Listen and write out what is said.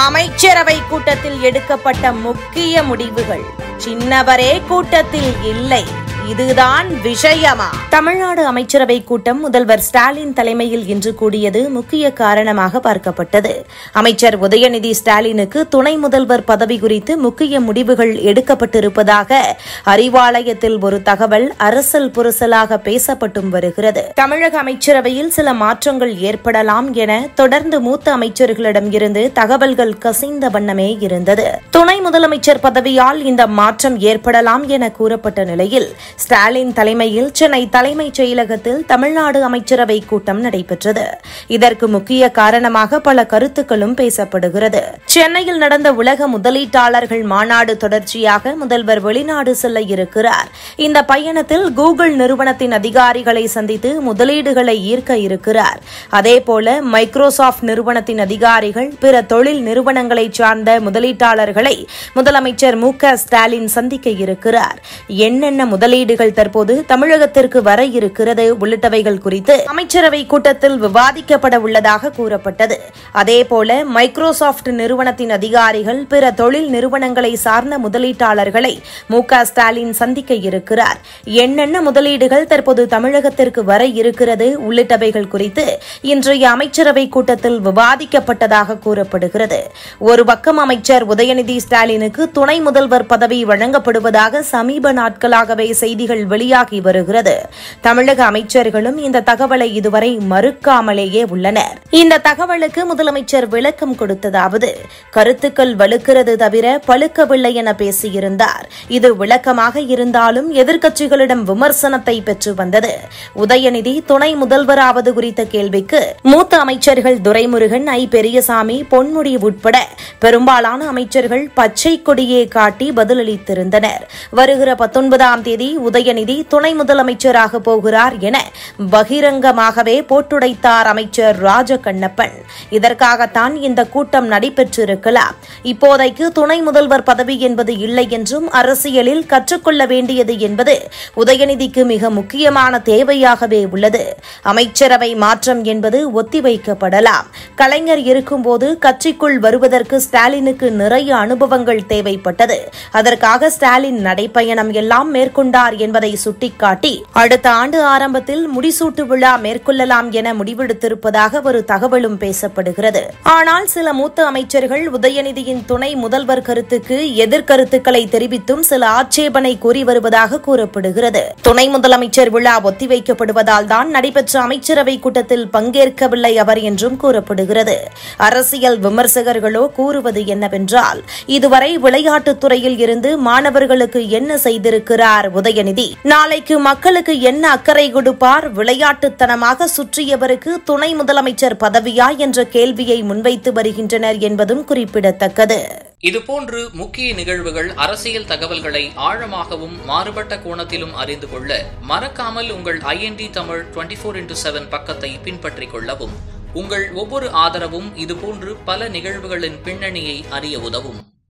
அமைச்சரவை கூட்டத்தில் எடுக்கப்பட்ட முக்கிய முடிவுகள் சின்னவரே கூட்டத்தில் இல்லை இதுதான் விஷயமா தமிழ்நாடு அமைச்சரவை கூட்டம் முதல்வர் ஸ்டாலின் தலைமையில் இன்று கூடியது முக்கிய காரணமாக பார்க்கப்பட்டது அமைச்சர் உதயநிதி ஸ்டாலினுக்கு துணை முதல்வர் பதவி குறித்து முக்கிய முடிவுகள் எடுக்கப்பட்டிருப்பதாக அறிவாலயத்தில் ஒரு தகவல் அரசல் புரசலாக பேசப்பட்டும் வருகிறது தமிழக அமைச்சரவையில் சில மாற்றங்கள் ஏற்படலாம் என தொடர்ந்து மூத்த அமைச்சர்களிடம் இருந்து தகவல்கள் கசிந்த வண்ணமே இருந்தது துணை முதலமைச்சர் பதவியால் இந்த மாற்றம் ஏற்படலாம் என கூறப்பட்ட நிலையில் ஸ்டாலின் தலைமையில் சென்னை தலைமைச் செயலகத்தில் தமிழ்நாடு அமைச்சரவை கூட்டம் நடைபெற்றது இதற்கு முக்கிய காரணமாக பல கருத்துக்களும் பேசப்படுகிறது சென்னையில் நடந்த உலக முதலீட்டாளர்கள் மாநாடு தொடர்ச்சியாக முதல்வர் வெளிநாடு செல்ல இருக்கிறார் இந்த பயணத்தில் கூகுள் நிறுவனத்தின் அதிகாரிகளை சந்தித்து முதலீடுகளை ஈர்க்க இருக்கிறார் அதேபோல மைக்ரோசாப்ட் நிறுவனத்தின் அதிகாரிகள் பிற தொழில் நிறுவனங்களை சார்ந்த முதலீட்டாளர்களை முதலமைச்சர் மு க ஸ்டாலின் சந்திக்க இருக்கிறார் என்னென்ன முதலீடுகள் தற்போது தமிழகத்திற்கு வர இருக்கிறது உள்ளிட்டவைகள் குறித்து அமைச்சரவை கூட்டத்தில் விவாதிக்கப்பட உள்ளதாக கூறப்பட்டது அதேபோல மைக்ரோசாப்ட் நிறுவனத்தின் அதிகாரிகள் பிற தொழில் நிறுவனங்களை சார்ந்த முதலீட்டாளர்களை மு க ஸ்டாலின் சந்திக்க இருக்கிறார் என்னென்ன முதலீடுகள் தற்போது தமிழகத்திற்கு வர இருக்கிறது உள்ளிட்டவைகள் குறித்து இன்றைய அமைச்சரவை கூட்டத்தில் விவாதிக்கப்பட்டதாக கூறப்படுகிறது ஒரு பக்கம் அமைச்சர் உதயநிதி ஸ்டாலினுக்கு துணை முதல்வர் பதவி வழங்கப்படுவதாக சமீப நாட்களாகவே செய்திகள் வெளியாகி வருகிறது தமிழக அமைச்சர்களும் இந்த தகவலை இதுவரை மறுக்காமலேயே உள்ளனர் இந்த தகவலுக்கு முதலமைச்சர் விளக்கம் கொடுத்ததாவது கருத்துக்கள் வலுக்கிறது தவிர பழுக்கவில்லை என பேசியிருந்தார் இது விளக்கமாக இருந்தாலும் எதிர்க்கட்சிகளிடம் விமர்சனத்தை பெற்று வந்தது உதயநிதி துணை முதல்வராவது குறித்த கேள்விக்கு மூத்த அமைச்சர்கள் துரைமுருகன் ஐ பெரியசாமி பொன்முடி உட்பட பெரும்பாலான அமைச்சர்கள் பச்சை கொடியே காட்டி பதிலளித்திருந்தனர் வருகிற பத்தொன்பதாம் தேதி உதயநிதி துணை முதலமைச்சராக போகிறார் என பகிரங்கமாகவே போட்டுடைத்தார் அமைச்சர் ராஜகண்ணப்பன் இதற்காகத்தான் இந்த கூட்டம் நடைபெற்றிருக்கலாம் இப்போதைக்கு துணை முதல்வர் பதவி என்பது இல்லை என்றும் அரசியலில் கற்றுக்கொள்ள வேண்டியது என்பது உதயநிதிக்கு மிக முக்கியமான தேவையாகவே உள்ளது அமைச்சரவை மாற்றம் என்பது ஒத்திவைக்கப்படலாம் கலைஞர் இருக்கும்போது கட்சிக்குள் வருவதற்கு ஸ்டாலினுக்கு நிறைய அனுபவங்கள் தேவைப்பட்டது அதற்காக ஸ்டாலின் நடைப்பயணம் எல்லாம் மேற்கொண்டார் என்பதை சுட்டிக்காட்டி அடுத்த ஆண்டு ஆரம்பத்தில் முடிசூட்டு விழா மேற்கொள்ளலாம் என முடிவெடுத்திருப்பதாக ஒரு தகவலும் பேசப்படுகிறது ஆனால் சில மூத்த அமைச்சர்கள் உதயநிதியின் துணை முதல்வர் கருத்துக்கு எதிர்கருத்துக்களை தெரிவித்தும் சில ஆட்சேபனை கூறி வருவதாக கூறப்படுகிறது துணை முதலமைச்சர் விழா ஒத்திவைக்கப்படுவதால் தான் நடைபெற்ற அமைச்சரவை கூட்டத்தில் பங்கேற்கவில்லை அவர் என்றும் கூறப்படுகிறது அரசியல் விமர்சகர்களோ கூறுவது என்னவென்றால் இதுவரை விளையாட்டுத் துறையில் இருந்து மாணவர்களுக்கு என்ன செய்திருக்கிறார் உதயநிதி நாளைக்கு மக்களுக்கு என்ன அக்கறை கொடுப்பார் விளையாட்டுத்தனமாக சுற்றியவருக்கு துணை முதலமைச்சர் பதவியா என்ற கேள்வியை முன்வைத்து வருகின்றனர் என்பதும் குறிப்பிடத்தக்கது இதுபோன்று முக்கிய நிகழ்வுகள் அரசியல் தகவல்களை ஆழமாகவும் மாறுபட்ட கோணத்திலும் அறிந்து கொள்ள மறக்காமல் உங்கள் IND Tamil twenty four into seven பக்கத்தை பின்பற்றிக் கொள்ளவும் உங்கள் ஒவ்வொரு ஆதரவும் இதுபோன்று பல நிகழ்வுகளின் பின்னணியை அறிய உதவும்